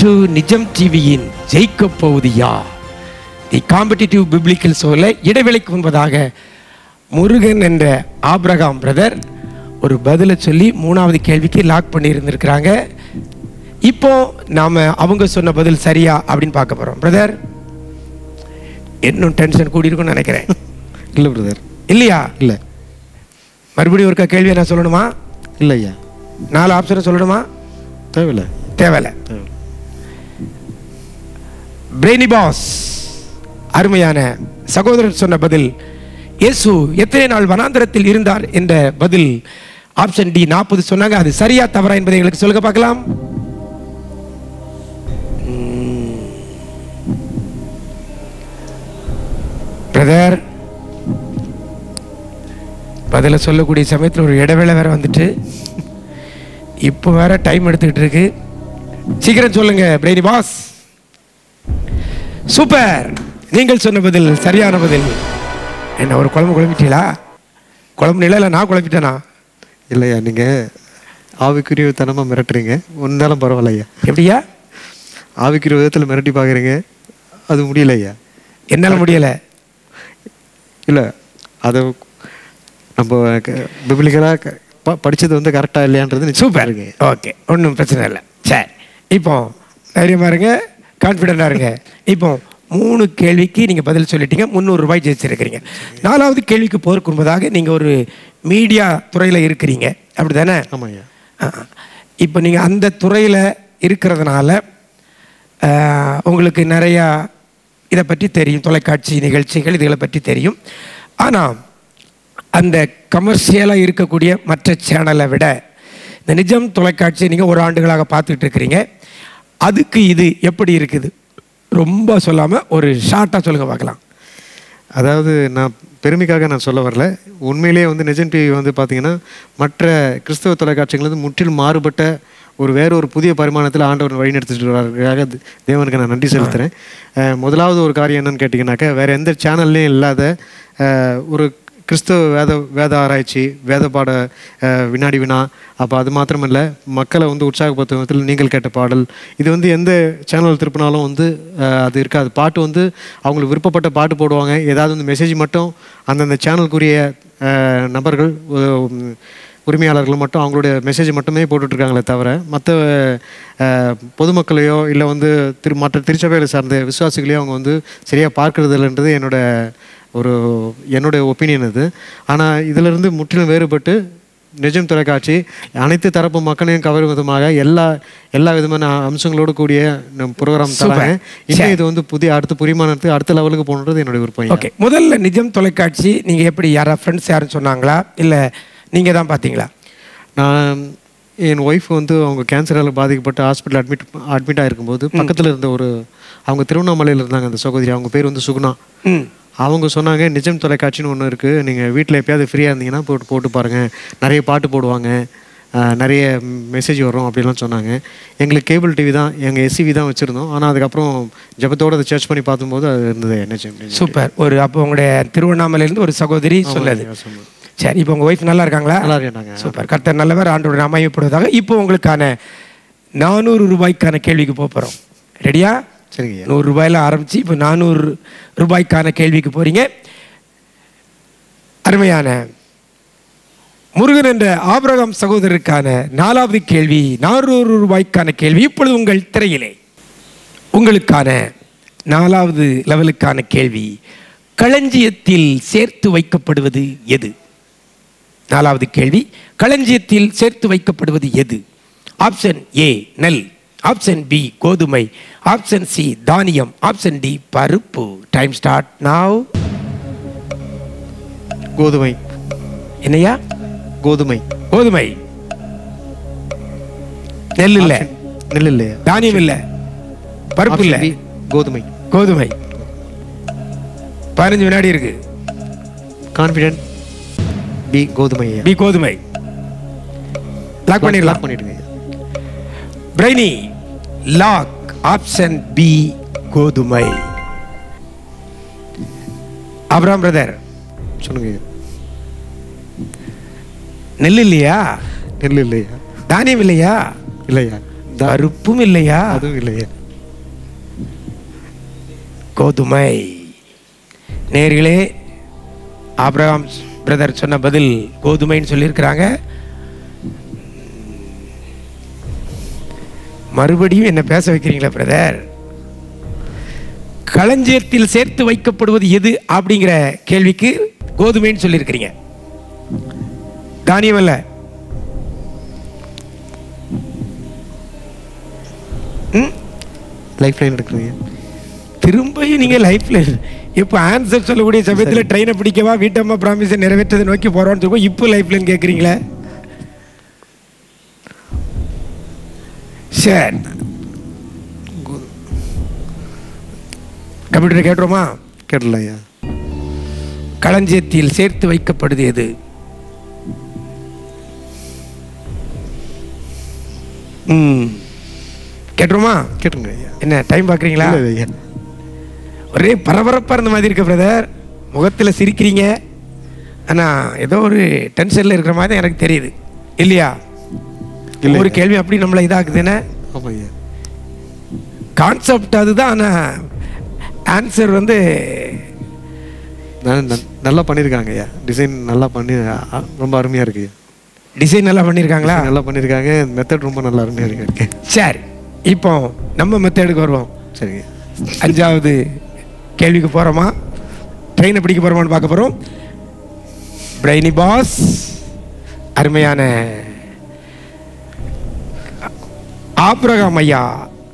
To நிஜம் டிவியின் ஜெயிக்க போவது யார் தி காம்படிட்டிவ் பிப்ளிக்கல் சோல இடைவேளைக்கு முன்பதாக முருகன் என்ற ஆபிரகாம் பிரதர் ஒரு பதிலை சொல்லி மூணாவது கேள்விக்கு லாக் பண்ணி இருந்திருக்கிறாங்க இப்போ நாம அவங்க சொன்ன பதில் சரியா அப்படின்னு பார்க்க போறோம் பிரதர் இன்னும் டென்ஷன் கூடி இருக்கும்னு நினைக்கிறேன் இல்லை பிரதர் இல்லையா இல்லை மறுபடியும் ஒருக்கா கேள்வியை நான் சொல்லணுமா இல்லை ஐயா நாலு ஆப்ஷனை சொல்லணுமா தேவையில்லை தேவையில்ல தேவையில்லை பிரெய்னி பாஸ் அருமையான சகோதரர் சொன்ன பதில் இயேசு எத்தனை நாள் வனாந்தரத்தில் இருந்தார் என்ற பதில் ஆப்ஷன் டி நாற்பது சொன்னாங்க அது சரியா தவறா என்பதை எங்களுக்கு சொல்லுங்க பார்க்கலாம் பிரதர் பதில சொல்லக்கூடிய சமயத்தில் ஒரு இடைவேளை வேற வந்துட்டு இப்போ வேற டைம் எடுத்துக்கிட்டு இருக்கு சீக்கிரம் சொல்லுங்க பிரெய்னி பாஸ் சூப்பர் நீங்கள் சொன்ன பதில் சரியான பதில் என்ன ஒரு குழம்பு குழம்பிட்டீங்களா குழம்பு இல்லை நான் குழம்பிட்டேனா இல்லையா நீங்கள் ஆவிக்குரிய மிரட்டுறீங்க ஒன்றாலும் பரவாயில்ல ஐயா எப்படியா ஆவிக்குரிய விதத்தில் மிரட்டி பார்க்குறீங்க அது முடியல ஐயா என்னால முடியல இல்லை அதை நம்ம பிபிலிக்கலாக ப படித்தது வந்து கரெக்டாக இல்லையான்றது நிச்சயம் சூப்பர் இருக்கு ஓகே ஒன்றும் பிரச்சனை இல்லை சரி இப்போ தைரியமா இருங்க கான்ஃபிடென்ட்டாக இருங்க இப்போ மூணு கேள்விக்கு நீங்கள் பதில் சொல்லிட்டீங்க முந்நூறு ரூபாய் ஜெயிச்சிருக்கிறீங்க நாலாவது கேள்விக்கு போருக்கு முன்பதாக நீங்கள் ஒரு மீடியா துறையில் இருக்கிறீங்க அப்படி தானே ஆமாம் ஐயா இப்போ நீங்கள் அந்த துறையில் இருக்கிறதுனால ஆஹ், உங்களுக்கு நிறையா இதை பற்றி தெரியும் தொலைக்காட்சி நிகழ்ச்சிகள் இதுகளை பற்றி தெரியும் ஆனால் அந்த கமர்ஷியலாக இருக்கக்கூடிய மற்ற சேனலை விட இந்த நிஜம் தொலைக்காட்சியை நீங்கள் ஒரு ஆண்டுகளாக பார்த்துட்டு இருக்கிறீங்க அதுக்கு இது எப்படி இருக்குது ரொம்ப சொல்லாமல் ஒரு ஷார்ட்டாக சொல்லுங்க பார்க்கலாம் அதாவது நான் பெருமைக்காக நான் சொல்ல வரல உண்மையிலேயே வந்து நிஜம் டிவி வந்து பார்த்தீங்கன்னா மற்ற கிறிஸ்தவ தொலைக்காட்சிகள் முற்றிலும் மாறுபட்ட ஒரு வேற ஒரு புதிய பரிமாணத்தில் ஆண்டவர் வழிநடத்திட்டு வர்றதுக்காக தி- தேவனுக்கு நான் நன்றி செலுத்துகிறேன் அஹ், முதலாவது ஒரு காரியம் என்னன்னு கேட்டிங்கனாக்கா வேற எந்த சேனல்லையும் இல்லாத அஹ், ஒரு கிறிஸ்தவ வேத வேத ஆராய்ச்சி வேத பாட அஹ், வினாடி வினா அப்போ அது மாத்திரமல்ல மக்களை வந்து உற்சாகப்படுத்தும் விதத்தில் நீங்கள் கேட்ட பாடல் இது வந்து எந்த சேனல் திருப்பினாலும் வந்து அஹ், அது இருக்காது பாட்டு வந்து அவங்களுக்கு விருப்பப்பட்ட பாட்டு போடுவாங்க ஏதாவது வந்து மெசேஜ் மட்டும் அந்தந்த சேனலுக்குரிய அஹ், நபர்கள் உ- உரிமையாளர்கள் மட்டும் அவங்களுடைய மெசேஜ் மட்டுமே போட்டுட்ருக்காங்களே தவிர மற்ற பொதுமக்களையோ இல்லை வந்து திரு மற்ற திருச்சபைகளை சார்ந்த விசுவாசிகளையோ அவங்க வந்து சரியாக பார்க்கறது இல்லைன்றது என்னோட ஒரு என்னுடைய ஒப்பீனியன் இது ஆனால் இதிலிருந்து முற்றிலும் வேறுபட்டு நிஜம் தொலைக்காட்சி அனைத்து தரப்பு மக்களையும் கவரும் விதமாக எல்லா எல்லா விதமான அம்சங்களோடு கூடிய ப்ரோக்ராம் தராங்க இன்னும் இது வந்து புதிய அடுத்த புரிமானத்துக்கு அடுத்த லெவலுக்கு போகணுன்றது என்னுடைய விருப்பம் ஓகே முதல்ல நிஜம் தொலைக்காட்சி நீங்கள் எப்படி யாரா ஃப்ரெண்ட்ஸ் யாரும் சொன்னாங்களா இல்லை நீங்கள் தான் பார்த்தீங்களா நான் என் ஒய்ஃப் வந்து அவங்க கேன்சரால் பாதிக்கப்பட்டு ஹாஸ்பிட்டல் அட்மிட் அட்மிட் ஆகிருக்கும்போது பக்கத்தில் இருந்த ஒரு அவங்க திருவண்ணாமலையில் இருந்தாங்க அந்த சகோதரி அவங்க பேர் வந்து சுகுணா ம் அவங்க சொன்னாங்க நிஜம் தொலைக்காட்சின்னு ஒன்று இருக்குது நீங்கள் வீட்டில் எப்பயாவது ஃப்ரீயாக இருந்தீங்கன்னா போட்டு போட்டு பாருங்கள் நிறைய பாட்டு போடுவாங்க ஆஹ், நிறைய மெசேஜ் வரும் அப்படிலாம் சொன்னாங்க எங்களுக்கு கேபிள் டிவி தான் எங்கள் எஸ்சிவி தான் வச்சுருந்தோம் ஆனால் அதுக்கப்புறம் ஜபத்தோட அதை சர்ச் பண்ணி பார்க்கும்போது அது இருந்தது நிஜம் நிஜம். சூப்பர் ஒரு அப்போ உங்களுடைய திருவண்ணாமலையிலேருந்து ஒரு சகோதரி சொன்னது yes, ஆமா. சரி இப்போ உங்கள் ஒய்ஃப் நல்லா இருக்காங்களா நல்லா இருக்காங்க சூப்பர் கர்த்தர் நல்லவர் ஆண்டோட அமையப்படுவதாக இப்போ உங்களுக்கான நானூறு ரூபாய்க்கான கேள்விக்கு போக போகிறோம் ரெடியா சரிங்க ஐயா. நூறு ரூபாயில ஆரம்பிச்சு இப்போ நானூறு ரூபாய்க்கான கேள்விக்கு போறீங்க அருமையான முருகன் என்ற ஆபிரகாம் சகோதரருக்கான நாலாவது கேள்வி நானூறு ரூபாய்க்கான கேள்வி இப்பொழுது உங்கள் திரையிலே உங்களுக்கான நாலாவது லெவலுக்கான கேள்வி களஞ்சியத்தில் சேர்த்து வைக்கப்படுவது எது நாலாவது கேள்வி களஞ்சியத்தில் சேர்த்து வைக்கப்படுவது எது ஆப்ஷன் ஏ நெல் ஆப்ஷன் பி கோதுமை ஆப்ஷன் சி தானியம் ஆப்ஷன் டி பருப்பு டைம் ஸ்டார்ட் நாவ் கோதுமை என்னையா கோதுமை கோதுமை நெல் இல்ல நெல் இல்லையா தானியம் இல்ல பருப்பு இல்ல Option B, கோதுமை கோதுமை பதினஞ்சு வினாடி இருக்கு கான்ஃபிடென்ட் பி கோதுமை ஐயா. பி கோதுமை லாக் பண்ணிடலாம் Lock பண்ணிடுங்க ஐயா. பிரைனி லாக் ஆப்ஷன் பி கோதுமை அப்ராம் பிரதர் சொல்லுங்க ஐயா. நெல் இல்லையா நெல் இல்லையா தானியம் இல்லையா இல்லையா பருப்பும் இல்லையா அதுவும் இல்லையா கோதுமை நேர்களே ஆபிரகாம் பிரதர் சொன்ன பதில் கோதுமைன்னு சொல்லியிருக்கிறாங்க மறுபடியும் என்ன பேச வைக்கிறீங்களா பிரதர் களஞ்சியத்தில் சேர்த்து வைக்கப்படுவது எது அப்படிங்கிற கேள்விக்கு கோதுமைன்னு சொல்லியிருக்கிறீங்க தானியம் அல்ல ம் லைஃப் லைன் எடுக்கிறீங்க திரும்பியும் நீங்க லைஃப்ல இப்போ ஆன்சர் சொல்லக்கூடிய சமயத்தில் ட்ரெயினை பிடிக்கவா வீட்டம்மா ப்ராமிஸை நிறைவேற்றதை நோக்கி போறோம்னு சொல்லுவோம் இப்போ லைஃப்லன்னு கேட்குறீங்களே சரி கம்ப்யூட்டர் கேட்டுருமா கேட்டல ஐயா களஞ்சியத்தில் சேர்த்து வைக்கப்படுது எது ம் கேட்டுருமா கேட்டுருங்க ஐயா என்ன டைம் பார்க்குறீங்களா இல்லை ஐயா ஒரே பரபரப்பாக இருந்த மாதிரி இருக்கு பிரதர் முகத்தில் சிரிக்கிறீங்க ஆனால் ஏதோ ஒரு டென்ஷனில் இருக்கிற மாதிரி தான் எனக்கு தெரியுது இல்லையா இல்லை. ஒரு கேள்வி அப்படி நம்மளை இதாக்குதுன்னு ஆமாம் ஐயா கான்செப்ட் அதுதான் ஆனால் ஆன்சர் வந்து நான் ந- நல்லா பண்ணியிருக்காங்க ஐயா டிசைன் நல்லா பண்ணி அ, ரொம்ப அருமையாக இருக்கு ஐயா. டிசைன் நல்லா பண்ணியிருக்காங்களா நல்லா பண்ணியிருக்காங்க மெத்தட் ரொம்ப நல்லா அருமையாக இருக்கு சரி இப்போ நம்ம மெத்தேடுக்கு வருவோம் சரிங்க அஞ்சாவது கேள்விக்கு போகிறோமா ட்ரெயினை பிடிக்க போகிறோமான்னு பார்க்க போகிறோம் பிரைனி பாஸ் அருமையான ஆபிரகாம் ஐயா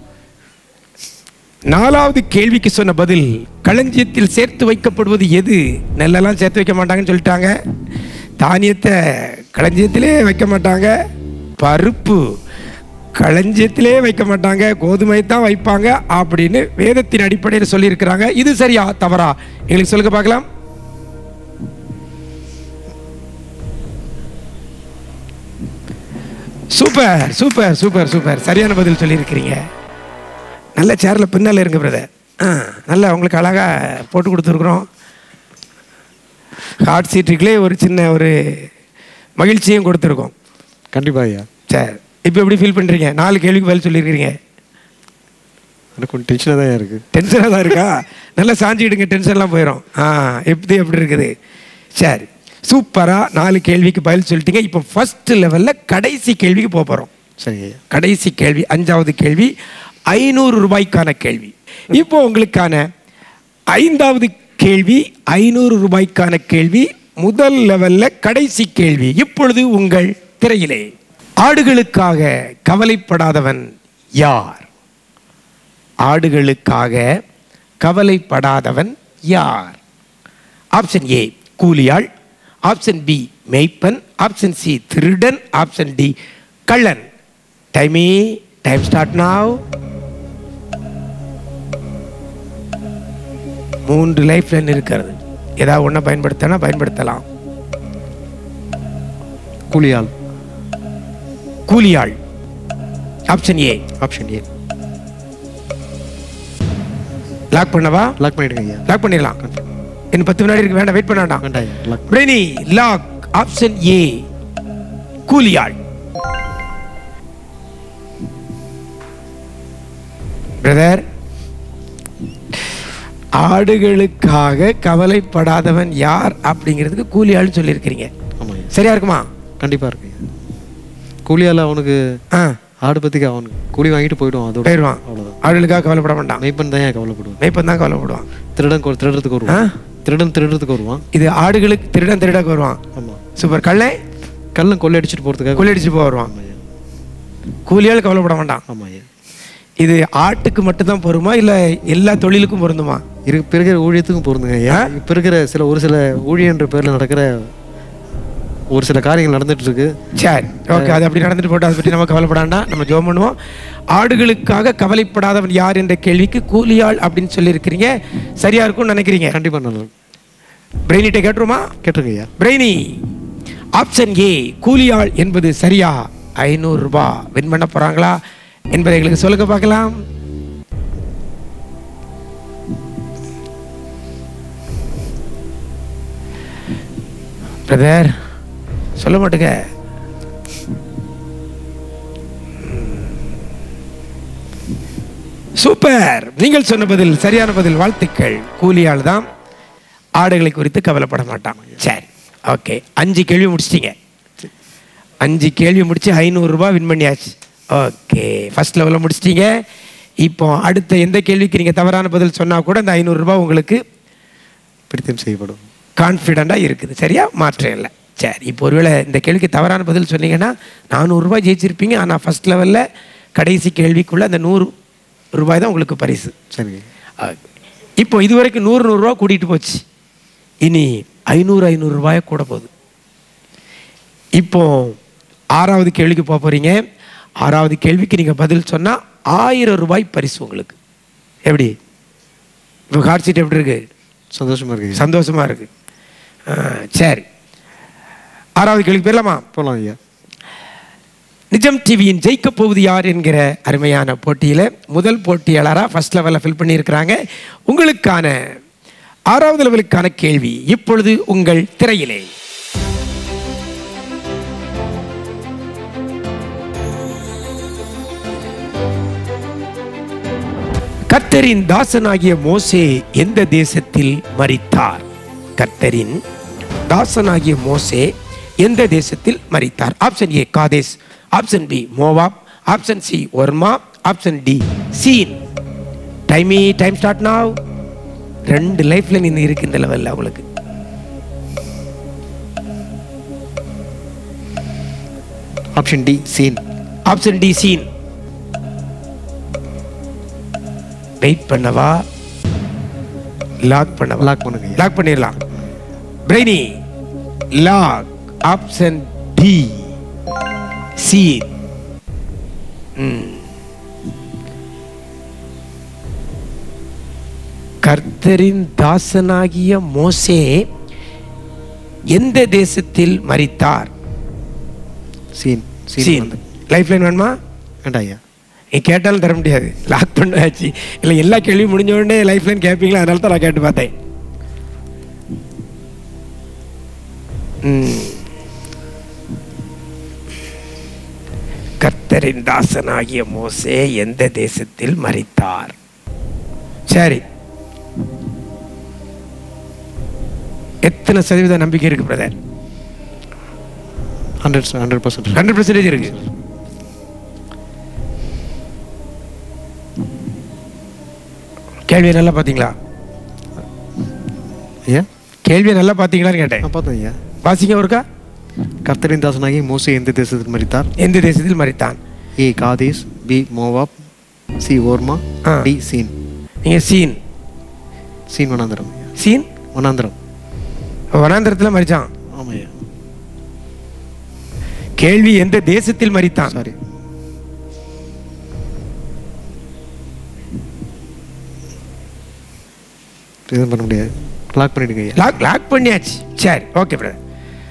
நாலாவது கேள்விக்கு சொன்ன பதில் களஞ்சியத்தில் சேர்த்து வைக்கப்படுவது எது நெல்லெல்லாம் சேர்த்து வைக்க மாட்டாங்கன்னு சொல்லிட்டாங்க தானியத்தை களஞ்சியத்திலே வைக்க மாட்டாங்க பருப்பு களஞ்சியத்திலே வைக்க மாட்டாங்க கோதுமை தான் வைப்பாங்க அப்படின்னு வேதத்தின் அடிப்படையில் சொல்லியிருக்கிறாங்க இது சரியா தவறா எங்களுக்கு சொல்லுங்க பார்க்கலாம் சூப்பர் சூப்பர் சூப்பர் சூப்பர் சரியான பதில் சொல்லியிருக்கிறீங்க நல்ல சேரில் பின்னால் இருங்க பிரதர் ஆ நல்லா உங்களுக்கு அழகாக போட்டு கொடுத்துருக்குறோம் ஹாட் சீட்டுக்குள்ளே ஒரு சின்ன ஒரு மகிழ்ச்சியும் கொடுத்துருக்கோம் கண்டிப்பா ஐயா சரி இப்போ எப்படி ஃபீல் பண்ணுறீங்க நாலு கேள்விக்கு பதில் சொல்லியிருக்கிறீங்க எனக்கு கொஞ்சம் டென்ஷனாக தான் ஐயா இருக்குது டென்ஷனாக தான் இருக்கா நல்லா சாஞ்சிடுங்க டென்ஷன்லாம் போயிடும் ஆ எப்படி எப்படி இருக்குது சரி சூப்பராக நாலு கேள்விக்கு பதில் சொல்லிட்டீங்க இப்போ ஃபர்ஸ்ட் லெவலில் கடைசி கேள்விக்கு போக போகிறோம் சரிங்க ஐயா கடைசி கேள்வி அஞ்சாவது கேள்வி ஐநூறு ரூபாய்க்கான கேள்வி இப்போ உங்களுக்கான ஐந்தாவது கேள்வி ஐநூறு ரூபாய்க்கான கேள்வி முதல் லெவல்ல கடைசி கேள்வி இப்பொழுது உங்கள் திரையிலே ஆடுகளுக்காக கவலைப்படாதவன் யார் ஆடுகளுக்காக கவலைப்படாதவன் யார் ஆப்ஷன் ஏ கூலியாள் ஆப்ஷன் பி மெய்ப்பன் ஆப்ஷன் சி திருடன் ஆப்ஷன் டி கள்ளன் டைமே டைம் ஸ்டார்ட் நாவ் மூன்று லைஃப் லைன் இருக்கிறது ஏதாவது ஒன்றை பயன்படுத்தினா பயன்படுத்தலாம் கூலியால் கூலியாள் option A option A lock பண்ணவா லாக் பண்ணிடுங்க ஐயா லாக் பண்ணிடலாம் இன்னும் பத்து வினாடி இருக்கு வேண்டாம் வெயிட் பண்ண வேண்டாம் வேண்டாம் ஐயா lock brainy lock option A கூலியாள் பிரதர் ஆடுகளுக்காக கவலைப்படாதவன் யார் அப்படிங்கிறதுக்கு கூலியாள்னு சொல்லியிருக்கிறீங்க ஆமாம் ஐயா சரியா இருக்குமா கண்டிப்பாக இருக்கு ஐயா கூலியால் அவனுக்கு ஆ ஆடு பற்றிக்கு அவனுக்கு கூலி வாங்கிட்டு போயிடுவான் அதோட போயிடுவான் அவ்வளோதான் ஆடுகளுக்காக கவலைப்பட மாட்டான் மெய்ப்பன் தான் ஏன் கவலைப்படுவான் மெய்ப்பன் தான் கவலைப்படுவான் திருடன் கொ- திருடுறதுக்கு வருவான் திருடன் திருடுறதுக்கு வருவான் இது ஆடுகளுக்கு திருடன் திருடக்கு வருவான் ஆமாம் சூப்பர் கள்ளை கள்ளன் கொள்ளை அடிச்சுட்டு போகிறதுக்காக கொள்ளையடிச்சு போக வருவான் ஆமாம் ஐயா கூலியால் கவலைப்பட மாட்டான் ஆமாம் ஐயா இது ஆட்டுக்கு மட்டும்தான் பொருமா இல்ல எல்லா தொழிலுக்கும் பொருந்துமா இரு இப்போ இருக்கிற ஊழியத்துக்கும் பொருந்துங்க ஐயா இப்போ இருக்கிற சில ஒரு சில ஊழியன்ற பேரில் நடக்கிற ஒரு சில காரியங்கள் நடந்துட்டு இருக்கு சரி ஓகே அது அப்படி நடந்துட்டு போட்டு அதை பற்றி நம்ம கவலைப்படாண்டா நம்ம ஜோம் பண்ணுவோம் ஆடுகளுக்காக கவலைப்படாதவன் யார் என்ற கேள்விக்கு கூலியாள் அப்படின்னு சொல்லியிருக்கிறீங்க சரியா இருக்கும்னு நினைக்கிறீங்க கண்டிப்பாக நல்லா பிரெயினிட்ட கேட்டுருமா கேட்டிருங்க ஐயா பிரெயினி ஆப்ஷன் ஏ கூலியாள் என்பது சரியா ஐநூறு ரூபாய் வின் பண்ண போறாங்களா என்பதை எங்களுக்கு சொல்லுங்க பார்க்கலாம் பிரதர் சொல்ல மாட்டுங்க சூப்பர் நீங்கள் சொன்ன பதில் சரியான பதில் வாழ்த்துக்கள் கூலியாள் தான் ஆடுகளை குறித்து கவலைப்பட மாட்டான் சரி ஓகே அஞ்சு கேள்வி முடிச்சிட்டீங்க அஞ்சு கேள்வி முடிச்சு ஐநூறுரூபா வின் பண்ணியாச்சு ஓகே ஃபர்ஸ்ட் லெவலில் முடிச்சிட்டீங்க இப்போ அடுத்த எந்த கேள்விக்கு நீங்கள் தவறான பதில் சொன்னால் கூட இந்த ஐநூறுரூபா உங்களுக்கு பிடித்தம் செய்யப்படும் கான்ஃபிடெண்ட்டாக இருக்குது சரியா மாற்றம் இல்லை சரி இப்போ ஒருவேளை இந்த கேள்விக்கு தவறான பதில் சொன்னீங்கன்னா நானூறுரூவா ஜெயிச்சிருப்பீங்க ஆனால் ஃபர்ஸ்ட் லெவலில் கடைசி கேள்விக்குள்ளே அந்த நூறு ரூபாய் தான் உங்களுக்கு பரிசு சரிங்க ஆ, இப்போ இது வரைக்கும் நூறு நூறுரூவா கூட்டிகிட்டு போச்சு இனி ஐநூறு ஐநூறு ரூபாய் கூட போகுது இப்போ ஆறாவது கேள்விக்கு போக போகிறீங்க ஆறாவது கேள்விக்கு நீங்கள் பதில் சொன்னால் ஆயிரம் ரூபாய் பரிசு உங்களுக்கு எப்படி இப்போ கார்ட் சீட் எப்படி இருக்கு சந்தோஷமா இருக்குங்க சந்தோஷமா இருக்கு ஆ, சரி ஆறாவது கேள்விக்கு போயிடலாமா போகலாம் ஐயா நிஜம் டிவியின் ஜெயிக்க போவது யார் என்கிற அருமையான போட்டியில் முதல் போட்டியாளராக ஃபர்ஸ்ட் லெவலில் ஃபில் பண்ணியிருக்கிறாங்க உங்களுக்கான ஆறாவது லெவலுக்கான கேள்வி இப்பொழுது உங்கள் திரையிலே கர்த்தரின் தாசனாகிய மோசே எந்த தேசத்தில் மரித்தார் கர்த்தரின் தாசனாகிய மோசே எந்த தேசத்தில் மரித்தார் ஆப்ஷன் ஏ காதேஸ் ஆப்ஷன் பி மோவாப் ஆப்ஷன் சி ஒர்மா ஆப்ஷன் டி சீன் டைமி டைம் ஸ்டார்ட் நாவ் ரெண்டு லைஃப்ல நின்று இருக்கு இந்த லெவலில் உங்களுக்கு ஆப்ஷன் டி சீன் ஆப்ஷன் டி சீன் வெயிட் பண்ணவா லாக் பண்ணவா லாக் பண்ணுங்க ஐயா லாக் பண்ணிடலாம் brainy lock option D C கர்த்தரின் தாசனாகிய மோசே எந்த தேசத்தில் மரித்தார் சீன் சீன் சீன் வந்து லைஃப் லைன் வேணுமா வேண்டாம் ஐயா நீ கேட்டாலும் தர முடியாது லாக் பண்ணாச்சு இல்லை எல்லா கேள்வியும் முடிஞ்ச உடனே லைஃப் லைன் கேட்பீங்களா அதனால தான் நான் கேட்டு பார்த்தேன் ம். கர்த்தரின் தாசனாகிய மோசே எந்த தேசத்தில் மரித்தார் சரி எத்தனை சதவீத நம்பிக்கை இருக்கு brother hundred hundred percent hundred percentage இருக்கு கேள்வியை நல்லா பார்த்தீங்களா ஐயா கேள்வியை நல்லா பார்த்தீங்களான்னு கேட்டேன் நான் பார்த்தேன் ஐயா வாசிங்க ஒருக்கா கர்த்தரின் தாசனாகி மோசே எந்த தேசத்தில் மரித்தார் எந்த தேசத்தில் மரித்தான் ஏ காதேஸ் பி மோவாப் சி ஓர்மா ஆ. டி சீன் நீங்கள் சீன் சீன் வனாந்திரம் ஐயா சீன் வனாந்திரம் வனாந்திரத்தில் மரிச்சான் ஆமாம் ஐயா கேள்வி எந்த தேசத்தில் மரித்தான் சாரி எதுவும் பண்ண முடியாது லாக் பண்ணிடுங்க ஐயா லாக் லாக் பண்ணியாச்சு சரி ஓகே பிரதர்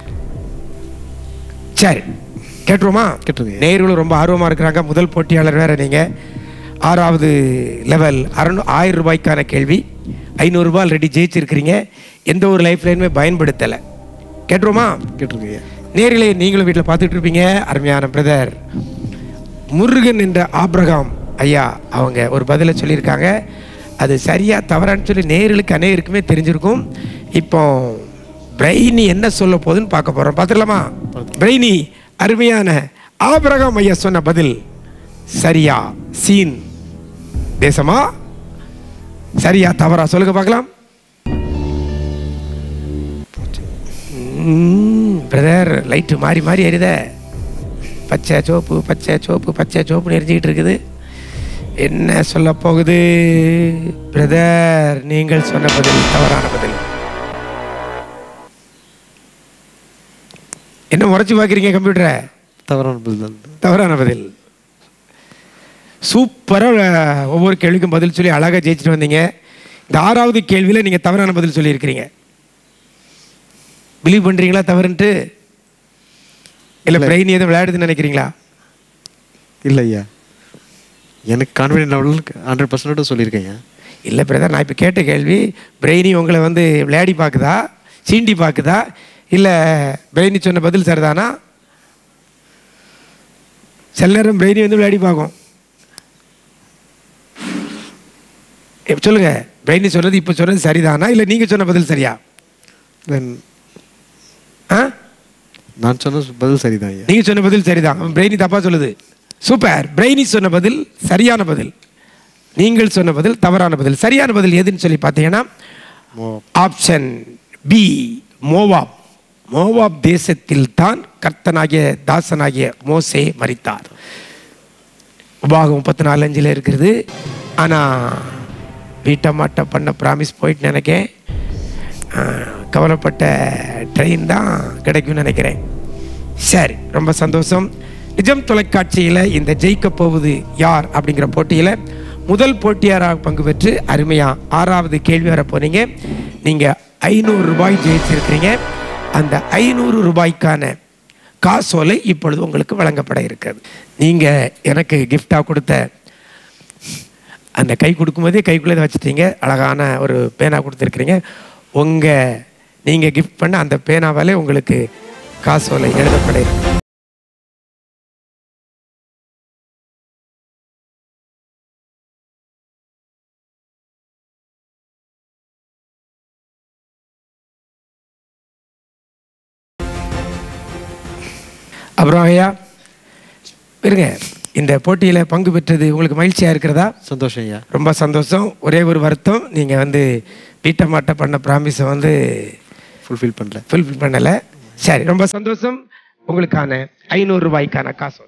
சரி கேட்டுருவோமா கேட்டுருங்க. நேயர்களும் ரொம்ப ஆர்வமாக இருக்கிறாங்க முதல் போட்டியாளர் வேற நீங்கள் ஆறாவது லெவல் அறநூ ஆயிரம் ரூபாய்க்கான கேள்வி ஐநூறுரூபா ஆல்ரெடி ஜெயிச்சிருக்கிறீங்க எந்த ஒரு லைஃப் லைனுமே பயன்படுத்தலை கேட்டுருவோமா கேட்டுருங்க ஐயா நேர்களே நீங்களும் வீட்டில் பார்த்துட்டு இருப்பீங்க அருமையான பிரதர் முருகன் என்ற ஆபிரகாம் ஐயா அவங்க ஒரு பதிலை சொல்லியிருக்காங்க அது சரியா தவறான்னு சொல்லி நேர்களுக்கு அநேகருக்குமே தெரிஞ்சிருக்கும் இப்போ பிரெய்னி என்ன சொல்ல போகுதுன்னு பார்க்க போகிறோம் பார்த்துடலாமா பிரெய்னி அருமையான ஆபிரகாம் ஐயா சொன்ன பதில் சரியா சீன் தேசமா சரியா தவறா சொல்லுங்க பார்க்கலாம் பிரதர் லைட்டு மாறி மாறி எரியுதே பச்சை சோப்பு பச்சை சோப்பு பச்சை சோப்புன்னு எரிஞ்சிக்கிட்டு இருக்குது என்ன சொல்ல போகுது பிரதர் நீங்கள் சொன்ன பதில் தவறான பதில் என்ன முறைச்சு பார்க்குறீங்க கம்ப்யூட்டரை தவறான பதில் தான் தவறான பதில் சூப்பராக ஒவ்வொரு கேள்விக்கும் பதில் சொல்லி அழகாக ஜெயிச்சுட்டு வந்தீங்க இந்த ஆறாவது கேள்வியில் நீங்கள் தவறான பதில் சொல்லியிருக்கிறீங்க பிலீவ் பண்ணுறீங்களா தவறுன்ட்டு இல்லை பிரெயின் எதுவும் விளையாடுதுன்னு நினைக்கிறீங்களா இல்லை ஐயா எனக்கு கான்ஃபிடென்ட் லெவல் ஹண்ட்ரட் பர்சன்ட் சொல்லியிருக்கேன் ஐயா இல்லை பிரதர் நான் இப்போ கேட்ட கேள்வி பிரெயினி உங்களை வந்து விளையாடி பார்க்குதா சீண்டி பார்க்குதா இல்லை பிரெயினி சொன்ன பதில் சரிதானா சில நேரம் பிரெயினி வந்து விளையாடி பார்க்கும் இப்ப சொல்லுங்க பிரெயினி சொன்னது இப்போ சொன்னது சரிதானா இல்லை நீங்கள் சொன்ன பதில் சரியா தென் ஆ நான் சொன்ன பதில் சரிதான் ஐயா நீங்கள் சொன்ன பதில் சரிதான் பிரெயினி தப்பாக சொல்லுது சூப்பர் பிரெயினி சொன்ன பதில் சரியான பதில் நீங்கள் சொன்ன பதில் தவறான பதில் சரியான பதில் எதுன்னு சொல்லி பார்த்தீங்கன்னா மோ- ஆப்ஷன் பி மோவாப் மோவாப் தேசத்தில் தான் கர்த்தனாகிய தாசனாகிய மோசே மரித்தார் உபாகம் முப்பத்தி நாலு அஞ்சில் இருக்கிறது ஆனால் வீட்டை மாட்ட பண்ண ப்ராமிஸ் போயிட்டு நினைக்கேன் ஆ, கவலைப்பட்ட ட்ரெயின் தான் கிடைக்கும்னு நினைக்கிறேன் சரி ரொம்ப சந்தோஷம் நிஜம் தொலைக்காட்சியில் இந்த ஜெயிக்க போவது யார் அப்படிங்கிற போட்டியில் முதல் போட்டியாராக பங்கு பெற்று அருமையாக ஆறாவது கேள்வி வர போனீங்க நீங்கள் ஐநூறு ரூபாய் ஜெயிச்சிருக்கிறீங்க அந்த ஐநூறு ரூபாய்க்கான காசோலை இப்பொழுது உங்களுக்கு வழங்கப்பட இருக்கிறது நீங்கள் எனக்கு gift-ஆ கொடுத்த அந்த கை கொடுக்கும்போதே கைக்குள்ளே வச்சுட்டீங்க அழகான ஒரு பேனா கொடுத்துருக்கிறீங்க உங்கள் நீங்கள் கிஃப்ட் பண்ண அந்த பேனாவாலே உங்களுக்கு காசோலை எழுதப்பட இருக்கு அப்புறம் ஐயா இருங்க இந்த போட்டியில் பங்கு பெற்றது உங்களுக்கு மகிழ்ச்சியாக இருக்கிறதா சந்தோஷம் ஐயா ரொம்ப சந்தோஷம் ஒரே ஒரு வருத்தம் நீங்கள் வந்து வீட்டை மாட்ட பண்ண ப்ராமிஸை வந்து ஃபுல்ஃபில் பண்ணல ஃபுல்ஃபில் பண்ணலை சரி ரொம்ப சந்தோஷம் உங்களுக்கான ஐநூறு ரூபாய்க்கான காசு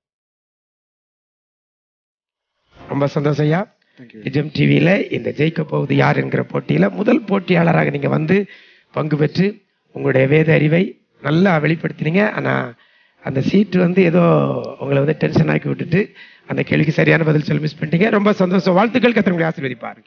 ரொம்ப சந்தோஷம் ஐயா நிஜம் டிவியில் இந்த ஜெயிக்க போவது யார் என்கிற போட்டியில் முதல் போட்டியாளராக நீங்கள் வந்து பங்கு பெற்று உங்களுடைய வேத அறிவை நல்லா வெளிப்படுத்தினீங்க ஆனால் அந்த சீட்டு வந்து ஏதோ உங்களை வந்து டென்ஷன் ஆக்கி விட்டுட்டு அந்த கேள்விக்கு சரியான பதில் சொல்லி மிஸ் பண்ணிட்டீங்க ரொம்ப சந்தோஷம் வாழ்த்துக்கள் கத்திரங்களை ஆசீர்வதிப்பாரு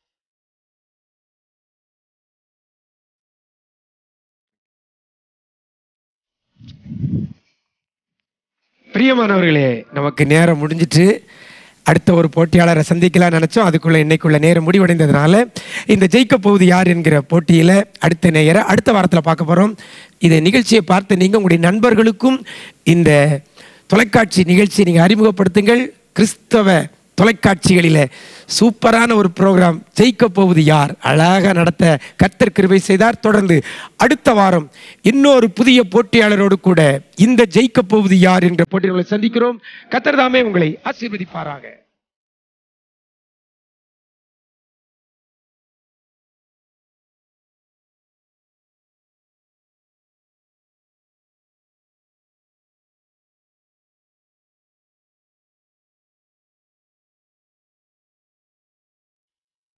பிரியமானவர்களே நமக்கு நேரம் முடிஞ்சிட்டு அடுத்த ஒரு போட்டியாளரை சந்திக்கலாம் நினைச்சோம் அதுக்குள்ள இன்னைக்குள்ள நேரம் முடிவடைந்ததுனால இந்த ஜெயிக்க போவது யார் என்கிற போட்டியில அடுத்த நேயரை அடுத்த வாரத்தில் பார்க்க போறோம் இந்த நிகழ்ச்சியை பார்த்து நீங்க உங்களுடைய நண்பர்களுக்கும் இந்த தொலைக்காட்சி நிகழ்ச்சியை நீங்க அறிமுகப்படுத்துங்கள் கிறிஸ்தவ தொலைக்காட்சிகளில சூப்பரான ஒரு ப்ரோக்ராம் ஜெயிக்க போவது யார் அழகாக நடத்த கர்த்தர் கிருபை செய்தார் தொடர்ந்து அடுத்த வாரம் இன்னொரு புதிய போட்டியாளரோடு கூட இந்த ஜெயிக்க போவது யார் என்ற போட்டிகளை சந்திக்கிறோம் கர்த்தர் தாமே உங்களை ஆசீர்வதிப்பாராக